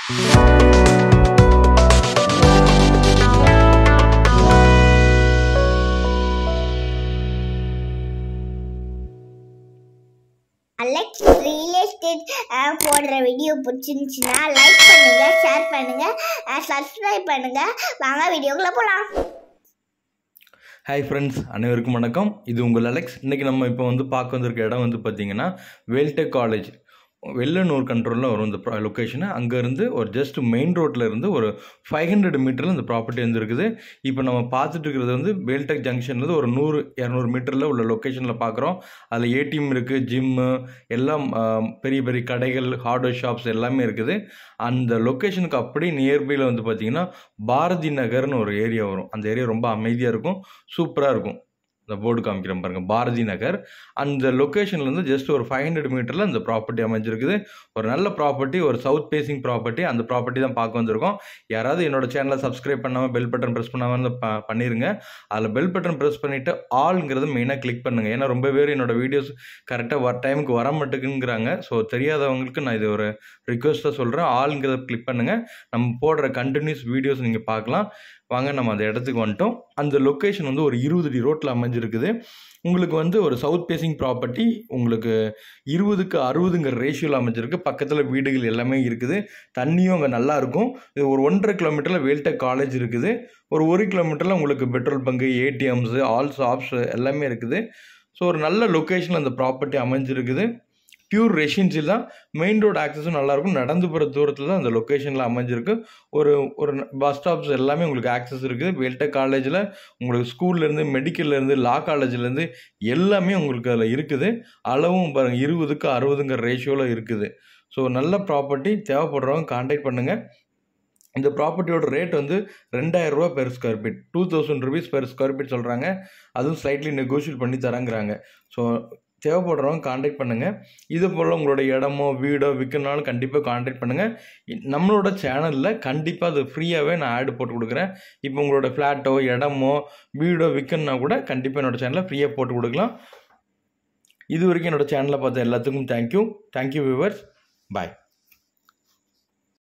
Alex real estate போடுற video பிடிச்சிருந்துச்சுன்னா like பண்ணுங்க ஷேர் பண்ணுங்க சப்ஸ்கிரைப் பண்ணுங்க வாங்க வீடியோக்குள்ள போலாம் ஹாய் ஃப்ரெண்ட்ஸ் அனைவருக்கும் வணக்கம் இது உங்கள் அலெக்ஸ் இன்றைக்கி நம்ம இப்போ வந்து பார்க்க வந்திருக்க இடம் வந்து பார்த்திங்கன்னா வேல்டெக் காலேஜ் வெள்ளனூர் கண்ட்ரோலில் வரும் இந்த லொக்கேஷனு அங்கேருந்து ஒரு ஜஸ்ட் மெயின் ரோட்டில் இருந்து ஒரு ஃபைவ் ஹண்ட்ரட் மீட்டரில் இந்த ப்ராப்பர்ட்டி வந்து இருக்குது இப்போ நம்ம பார்த்துட்டு இருக்கிறது வந்து வேல்டெக் ஜங்ஷன்லேருந்து ஒரு நூறு இரநூறு மீட்டரில் உள்ள லொக்கேஷனில் பார்க்குறோம் அதில் ஏடிஎம் இருக்குது ஜிம்மு எல்லாம் ஆ, பெரிய பெரிய கடைகள் ஹார்ட்வேர் ஷாப்ஸ் எல்லாமே இருக்குது அந்த லொக்கேஷனுக்கு அப்படியே நியர்பையில் வந்து பார்த்திங்கன்னா பாரதி நகர்னு ஒரு ஏரியா வரும் அந்த ஏரியா ரொம்ப அமைதியாக இருக்கும் சூப்பராக இருக்கும் இந்த போர்டு காமிக்கிறேன் பாருங்கள் பாரதி நகர் அந்த லொக்கேஷன்லேருந்து ஜஸ்ட் ஒரு ஃபைவ் ஹண்ட்ரட் மீட்டரில் அந்த ப்ராப்பர்ட்டி அமைஞ்சிருக்குது ஒரு நல்ல ப்ராப்பர்ட்டி ஒரு சவுத் பேசிங் ப்ராப்பர்ட்டி அந்த ப்ராப்பர்ட்டி தான் பார்க்க வந்திருக்கோம் யாராவது என்னோட சேனலை சப்ஸ்கிரைப் பண்ணாமல் பெல் பட்டன் ப்ரெஸ் பண்ணாமல் இருந்தா ப பண்ணிடுங்க அதில் பெல் பட்டன் ப்ரெஸ் பண்ணிவிட்டு ஆளுங்கிறது மெயினாக கிளிக் பண்ணுங்கள் ஏன்னா ரொம்ப பேர் என்னோட வீடியோஸ் கரெக்டாக வர டைமுக்கு வர மாட்டேங்குங்கிறாங்க ஸோ தெரியாதவங்களுக்கு நான் இது ஒரு ரிக்வெஸ்ட்டாக சொல்கிறேன் ஆளுங்கிறத கிளிக் பண்ணுங்கள் நம்ம போடுற கண்டினியூஸ் வீடியோஸ் நீங்கள் பார்க்கலாம் வாங்க நம்ம அந்த இடத்துக்கு வந்துட்டோம் அந்த லொக்கேஷன் வந்து ஒரு இருபது அடி ரோட்டில் அமைஞ்சிருக்குது உங்களுக்கு வந்து ஒரு சவுத் பேசிங் ப்ராப்பர்ட்டி உங்களுக்கு இருபதுக்கு அறுபதுங்கிற ரேஷியோவில் அமைஞ்சிருக்கு பக்கத்தில் வீடுகள் எல்லாமே இருக்குது தண்ணியும் அங்கே நல்லா இருக்கும் இது ஒரு ஒன்றரை கிலோமீட்டரில் வேல்டெக் காலேஜ் இருக்குது ஒரு ஒரு கிலோமீட்டரில் உங்களுக்கு பெட்ரோல் பங்கு ஏடிஎம்ஸு ஆல் ஷாப்ஸ் எல்லாமே இருக்குது ஸோ ஒரு நல்ல லொக்கேஷனில் அந்த ப்ராப்பர்ட்டி அமைஞ்சிருக்குது பியூர் ரெசிடென்சியல் தான் மெயின் ரோடு ஆக்சஸும் நல்லாயிருக்கும் நடந்து போகிற தூரத்தில் தான் அந்த லொக்கேஷனில் அமைஞ்சிருக்கு ஒரு ஒரு பஸ் ஸ்டாப்ஸ் எல்லாமே உங்களுக்கு ஆக்சஸ் இருக்குது வேல்டெக் காலேஜில் உங்களுக்கு ஸ்கூல்லேருந்து மெடிக்கல்லேருந்து லா காலேஜ்லேருந்து எல்லாமே உங்களுக்கு அதில் இருக்குது அளவும் பாருங்கள் இருபதுக்கு அறுபதுங்கிற ரேஷியோவில் இருக்குது ஸோ நல்ல ப்ராப்பர்ட்டி தேவைப்படுறவங்க காண்டாக்ட் பண்ணுங்கள் இந்த ப்ராப்பர்ட்டியோட ரேட் வந்து ரெண்டாயிரம் ரூபா per square feet two thousand rupees per square feet சொல்கிறாங்க அதுவும் ஸ்லைட்லி நெகோஷியேட் பண்ணி தராங்கிறாங்க ஸோ தேவைப்படுறவங்க காண்டாக்ட் பண்ணுங்கள் இது போல் உங்களோட இடமோ வீடோ விற்கனாலும் கண்டிப்பாக காண்டாக்ட் பண்ணுங்கள் இ- நம்மளோட சேனலில் கண்டிப்பாக அது ஃப்ரீயாகவே நான் ஆட் போட்டு கொடுக்குறேன் இப்போ உங்களோட ஃப்ளாட்டோ இடமோ வீடோ விற்கணுன்னா கூட கண்டிப்பாக என்னோட சேனலில் ஃப்ரீயாக போட்டு கொடுக்கலாம் இது வரைக்கும் என்னோட சேனலை பார்த்த எல்லாத்துக்கும் தேங்க்யூ தேங்க்யூ வியூவர்ஸ் பாய்